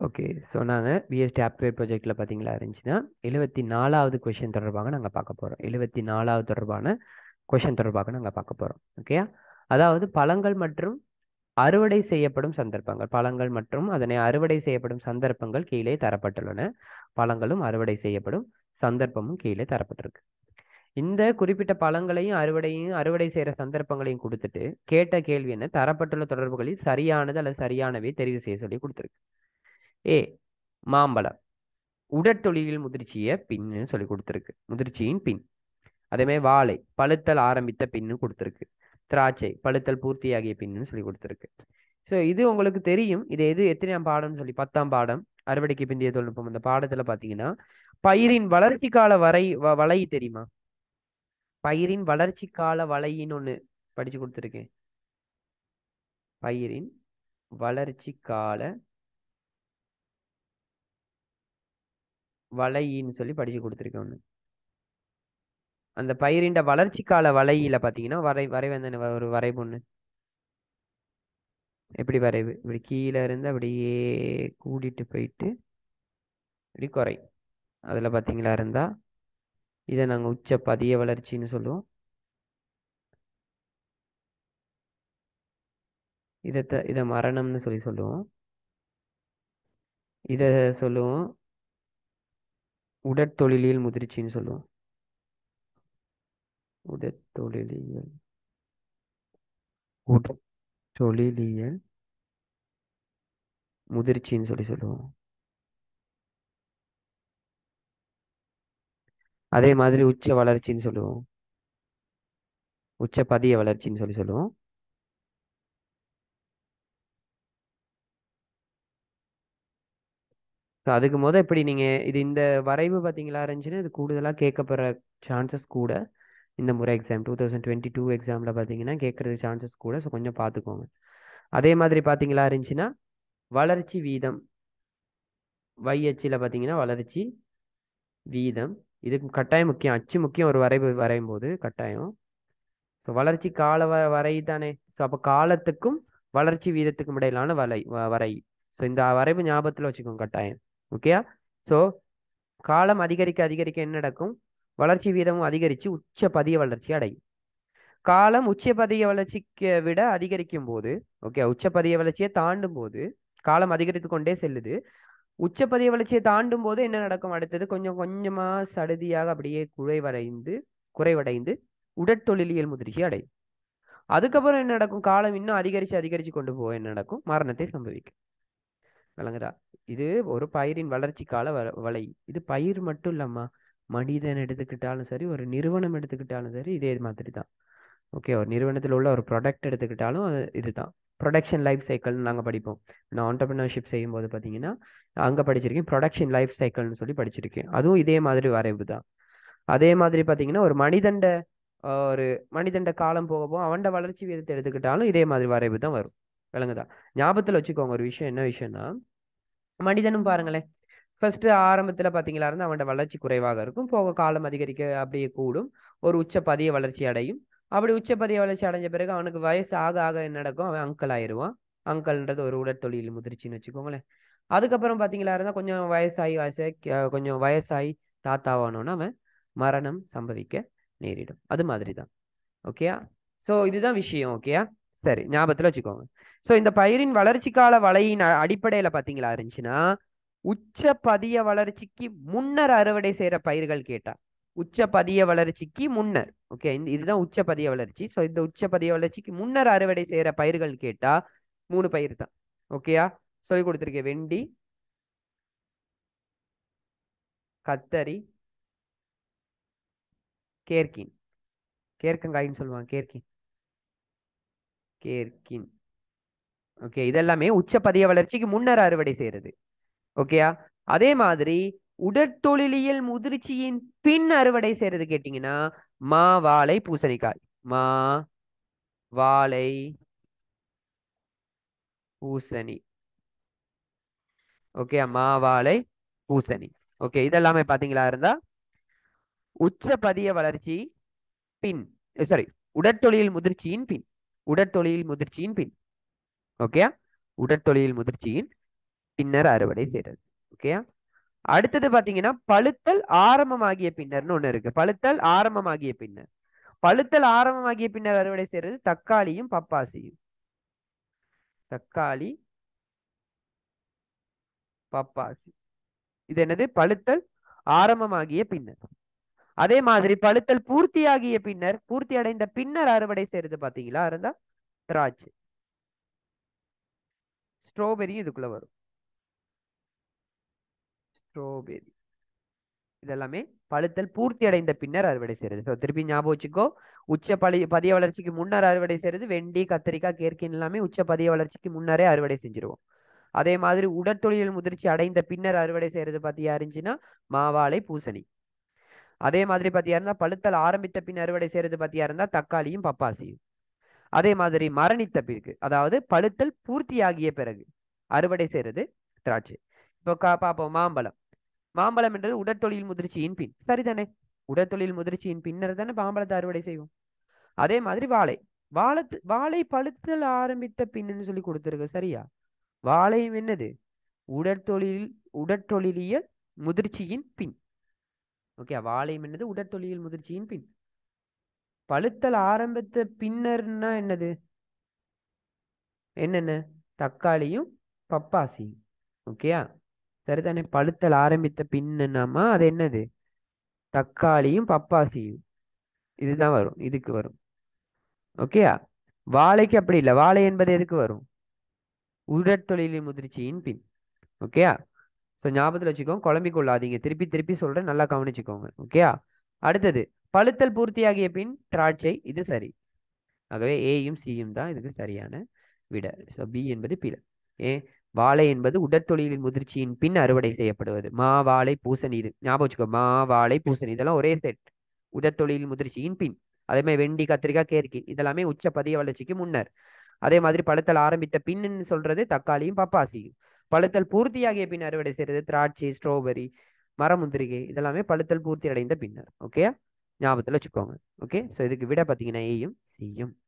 Okay. So நாங்க BST upgrade ப்ராஜெக்ட்ல பார்த்தீங்களா இருந்துச்சுன்னா, 74வது கொஸ்டின் தொடர்பாக நாங்க பார்க்க போறோம். 74வது தொடர்பான கொஸ்டின் தொடர்பாக நாங்க பார்க்க போறோம். ஓகேயா? அதாவது பழங்கள் மற்றும் அறுவடை செய்யப்படும் சந்தர்ப்பங்கள். பழங்கள் மற்றும் அதனை அறுவடை செய்யப்படும் சந்தர்ப்பங்கள் கீழே தரப்பட்டுள்ளன. பழங்களும் அறுவடை செய்யப்படும் சந்தர்ப்பமும் கீழே தரப்பட்டிருக்கு. இந்த குறிப்பிட்ட பழங்களையும், அறுவடையும் அறுவடை செய்ற சந்தர்ப்பங்களையும் குடுத்துட்டு, கேட்ட கேள்வி என்ன? தரப்பட்டுள்ள தொடர்புகளில் சரியானது அல்லது சரியானவை தெரிவு செய்ய சொல்லி குடுத்திருக்கு. ஏ மாம்பழம். உடற்தொழிலில் முதிர்ச்சிய பின்னு சொல்லி குடுத்திருக்கு. முதிர்ச்சியின் பின். அதே மாரி வாழை பழுத்தல் ஆரம்பித்த பின்னு குடுத்திருக்கு. திராட்சை பழுத்தல் பூர்த்தியாகிய பின்னு சொல்லி குடுத்திருக்கு. ஸோ இது உங்களுக்கு தெரியும். இது எது எத்தனையாம் பாடம்னு சொல்லி 10ஆம் பாடம் அறுவடைக்கு பிந்தைய தொழில்நுட்பம். அந்த பாடத்துல பார்த்தீங்கன்னா, பயிரின் வளர்ச்சி கால வரை வ வளை தெரியுமா? பயிரின் வளர்ச்சி கால வளையின்னு ஒண்ணு படிச்சு குடுத்துருக்கேன். பயிரின் வளர்ச்சி கால வளையின்னு சொல்லி படிச்சு குடுத்துருக்கேன் ஒண்ணு. அந்த பயிரின்ட வளர்ச்சி கால வளையில பார்த்தீங்கன்னா, வரை வரைவு அந்த ஒரு வரைவு ஒண்ணு. எப்படி வரைவு? இப்படி கீழ இருந்து அப்படியே கூடிட்டு போயிட்டு, இப்படி குறையும். அதுல பார்த்தீங்களா இருந்தா, இத நாங்க உச்ச பதிய வளர்ச்சின்னு சொல்லுவோம். இதத்த இத மரணம்னு சொல்லி சொல்லுவோம். இத சொல்லுவோம். உடற்தொழிலியல் முதிர்ச்சின்னு சொல்லுவோம். உடற்தொழிலியல் உடற்தொழிலியல் முதிர்ச்சின்னு சொல்லி சொல்லுவோம். அதே மாதிரி உச்ச வளர்ச்சின்னு சொல்லுவோம். உச்ச பதிய வளர்ச்சின்னு சொல்லி சொல்லுவோம். ஸோ அதுக்கு மொத இப்படி நீங்க இது இந்த வரைவு பார்த்தீங்களா இருந்துச்சுன்னா, இது கூடுதலா கேட்கப்படுற சான்சஸ் கூட. இந்த முறை எக்ஸாம் 2022 எக்ஸாம்ல பார்த்தீங்கன்னா, கேட்கறதுக்கு சான்சஸ் கூட. ஸோ கொஞ்சம் பார்த்துக்கோங்க. அதே மாதிரி பார்த்தீங்களா இருந்துச்சுன்னா, வளர்ச்சி வீதம். y அச்சுல பார்த்தீங்கன்னா, வளர்ச்சி வீதம். இது கட்டாயம் முக்கியம். அச்சு முக்கியம் ஒரு வரைவு வரையும்போது கட்டாயம். ஸோ வளர்ச்சி கால வ வரை தானே. ஸோ அப்ப காலத்துக்கும், வளர்ச்சி வீதத்துக்கும் இடையிலான வலை வ வரை. ஸோ இந்த வரைவு ஞாபகத்துல வச்சுக்கோங்க கட்டாயம். ஓகேயா? ஸோ காலம் அதிகரிக்க அதிகரிக்க என்ன நடக்கும்? வளர்ச்சி வீதமும் அதிகரிச்சு உச்ச பதிய வளர்ச்சி அடையும். காலம் உச்ச பதிய வளர்ச்சிக்க விட அதிகரிக்கும்போது, ஓகே உச்ச பதிய வளர்ச்சிய தாண்டும்போது, காலம் அதிகரித்துக் கொண்டே செல்லுது. உச்ச பதிய வளர்ச்சிய தாண்டும்போது என்ன நடக்கும்? அடுத்தது கொஞ்சம் கொஞ்சமா சடுதியாக அப்படியே குறைவடைந்து குறைவடைந்து உடற்தொழிலியல் முதிர்ச்சி அடையும். அதுக்கப்புறம் என்ன நடக்கும்? காலம் இன்னும் அதிகரிச்சு அதிகரிச்சு கொண்டு போக என்ன நடக்கும்? மரணத்தை சம்பவிக்கும். விளங்குதா? இது ஒரு பயிரின் வளர்ச்சி கால வ வலை. இது பயிர் மட்டும் இல்லம்மா. மனிதன் எடுத்துக்கிட்டாலும் சரி, ஒரு நிறுவனம் எடுத்துக்கிட்டாலும் சரி, இதே மாதிரி தான். ஓகே ஒரு நிறுவனத்துல உள்ள ஒரு ப்ராடக்ட் எடுத்துக்கிட்டாலும் அது இதுதான். புரொடக்ஷன் லைஃப் சைக்கிள்னு நாங்க படிப்போம். நான் ஆன்டர்பிரினர்ஷிப் செய்யும்போது பார்த்தீங்கன்னா, அங்க படிச்சிருக்கேன். புரொடக்ஷன் லைஃப் சைக்கிள்னு சொல்லி படிச்சிருக்கேன். அதுவும் இதே மாதிரி வரைவு தான். அதே மாதிரி பார்த்தீங்கன்னா, ஒரு மனிதன்ட அ ஒரு மனிதன்ட காலம் போக போக அவன்ட வளர்ச்சி வீதத்த எடுத்துக்கிட்டாலும் இதே மாதிரி வரைவு தான் வரும். விளங்குதா? ஞாபகத்துல வச்சுக்கோங்க ஒரு விஷயம் என்ன விஷயம்னா, மனிதனும் பாருங்களேன். ஃபர்ஸ்ட் ஆரம்பத்துல பார்த்தீங்களா இருந்தா அவன்ட வளர்ச்சி குறைவாக இருக்கும். போக காலம் அதிகரிக்க அப்படியே கூடும். ஒரு உச்ச பதிய வளர்ச்சி அடையும். அப்படி உச்ச பதிய வளர்ச்சி அடைஞ்ச பிறகு அவனுக்கு வயசு ஆக ஆக என்ன நடக்கும்? அவன் அங்கிள் ஆயிருவான். அங்கிள்ன்றது ஒரு உடற்தொழில் முதிர்ச்சின்னு வச்சுக்கோங்களேன். அதுக்கப்புறம் பார்த்தீங்களா இருந்தா கொஞ்சம் வயசாகி வயசாகி க கொஞ்சம் வயசாகி தாத்தாவானோன அவன் மரணம் சம்பவிக்க நேரிடும். அது மாதிரி தான். ஓகேயா? ஸோ இதுதான் விஷயம். ஓகேயா? சரி ஞாபகத்துல வச்சுக்கோங்க. ஸோ இந்த பயிரின் வளர்ச்சி கால வலையின் அ அடிப்படையில பார்த்தீங்களா இருந்துச்சுன்னா, உச்ச பதிய வளர்ச்சிக்கு முன்னர் அறுவடை செய்ற பயிர்கள் கேட்டா. உச்ச பதிய வளர்ச்சிக்கு முன்னர். ஓகே இந்த இதுதான் உச்ச பதிய வளர்ச்சி. ஸோ இந்த உச்ச பதிய வளர்ச்சிக்கு முன்னர் அறுவடை செய்ற பயிர்கள் கேட்டா 3 பயிர் தான். ஓகேயா? சொல்லிக் குடுத்துருக்கேன். வெண்டி கத்தரி கேர்கின். கேர்க்கங்காய்ன்னு சொல்லுவாங்க. கேர்கின். கேர்கின். ஓகே இதெல்லாமே உச்ச பதிய வளர்ச்சிக்கு முன்னர் அறுவடை செய்றது. ஓகேயா? அதே மாதிரி உடற்தொழிலியல் முதிர்ச்சியின் பின் அறுவடை செய்றது கேட்டீங்கன்னா, மா, வாழை, பூசணிக்காய். மா, வாழை பூசணி. ஓகேயா? மா, வாழை, பூசணி. ஓகே இதெல்லாமே பார்த்தீங்களா இருந்தா, உச்ச பதிய வளர்ச்சி பின் சாரி உடற்தொழில் முதிர்ச்சியின் பின். உடற்தொழில் முதிர்ச்சியின் பின். ஓகேயா? உடற்தொழில் முதிர்ச்சியின் பின்னர் அறுவடை செய்யறது ஓகேயா அடுத்தது பாத்தீங்கன்னா பழுத்தல் ஆரம்பமாகிய பின்னர்னு ஒண்ணு இருக்கு பழுத்தல் ஆரம்பமாகிய பின்னர் பழுத்தல் ஆரம்பமாகிய பின்னர் அறுவடை செய்யறது தக்காளியும் பப்பாசியும் தக்காளி பப்பாசி இது என்னது பழுத்தல் ஆரம்பமாகிய பின்னர் அதே மாதிரி பழுத்தல் பூர்த்தியாகிய பின்னர் பூர்த்தி அடைந்த பின்னர் அறுவடை செய்யறது பாத்தீங்களா இருந்தா திராட்சை ஸ்ட்ராபெரி இதுக்குள்ள வரும் ஸ்ட்ராபெரி இதெல்லாமே பழுத்தல் பூர்த்தி அடைந்த பின்னர் அறுவடை செய்யறது ஸோ திருப்பி ஞாபகம் வச்சுக்கோ உச்ச பழி பதிய வளர்ச்சிக்கு முன்னர் அறுவடை செய்யறது வெண்டி கத்திரிக்காய் கேர்க்கின் எல்லாமே உச்ச பதிய வளர்ச்சிக்கு முன்னரே அறுவடை செஞ்சிருவோம் அதே மாதிரி உடற்தொழில் முதிர்ச்சி அடைந்த பின்னர் அறுவடை செய்யறது பத்தியா இருந்துச்சுன்னா மாவாழை பூசணி அதே மாதிரி பத்தியா இருந்தா பழுத்தல் ஆரம்பித்த பின் அறுவடை செய்யறது பத்தியா இருந்தா தக்காளியும் பப்பாசியும் அதே மாதிரி மரணித்த பிறகு அதாவது பழுத்தல் பூர்த்தியாகிய பிறகு அறுவடை செய்யறது திராட்சை இப்போ கா பார்ப்போம் மாம்பழம் மாம்பழம் என்றது உடற்தொழில் முதிர்ச்சியின் பின் சரிதானே உடற்தொழில் முதிர்ச்சியின் பின்னர் தானே மாம்பழத்தை அறுவடை செய்வோம் அதே மாதிரி வாழை வாழத்து வாழை பழுத்தல் ஆரம்பித்த பின்னு சொல்லி கொடுத்துருக்கு சரியா வாழையும் என்னது உடற்தொழில் உடற்தொழிலியல் முதிர்ச்சியின் பின் ஓகே வாழையும் என்னது உடற்தொழில் முதிர்ச்சியின் பின் பழுத்தல் ஆரம்பித்த பின்னர்னா என்னது என்னென்ன தக்காளியும் பப்பாசியும் ஓகேயா சரிதானே பழுத்தல் ஆரம்பித்த பின்னமா அது என்னது தக்காளியும் பப்பாசியும் இதுதான் வரும் இதுக்கு வரும் ஓகேயா வாழைக்கு அப்படி இல்லை வாழை என்பது எதுக்கு வரும் உடற்தொழிலின் முதிர்ச்சியின் பின் ஓகேயா ஸோ ஞாபகத்தில் வச்சுக்கோங்க குழம்பிக் கொள்ளாதீங்க திருப்பி திருப்பி சொல்றேன் நல்லா கவனிச்சுக்கோங்க ஓகேயா அடுத்தது பழுத்தல் பூர்த்தியாகிய பின் திராட்சை இது சரி ஆகவே ஏயும் சியும் தான் இதுக்கு சரியான விட ஸோ பி என்பது பில ஏ வாழை என்பது உடற்தொழிலின் முதிர்ச்சியின் பின் அறுவடை செய்யப்படுவது மா வாழை பூசணி இது ஞாபகம் வச்சுக்கோ மா வாழை பூசணி இதெல்லாம் ஒரே செட் உடற்தொழில் முதிர்ச்சியின் பின் அதே மாதிரி வெண்டி கத்திரிக்காய் கேர்க்கி இதெல்லாமே உச்ச பதிய வளர்ச்சிக்கு முன்னர் அதே மாதிரி பழுத்தல் ஆரம்பித்த பின்னு சொல்றது தக்காளியும் பப்பாசியும் பழுத்தல் பூர்த்தியாகிய பின் அறுவடை செய்யறது திராட்சை ஸ்ட்ராபெரி மரமுந்திரிகை இதெல்லாமே பழுத்தல் பூர்த்தி அடைந்த பின்னர் ஓகே ஞாபகத்தில் வச்சுக்கோங்க ஓகே ஸோ இதுக்கு விட பார்த்தீங்கன்னா ஏயும் சியும்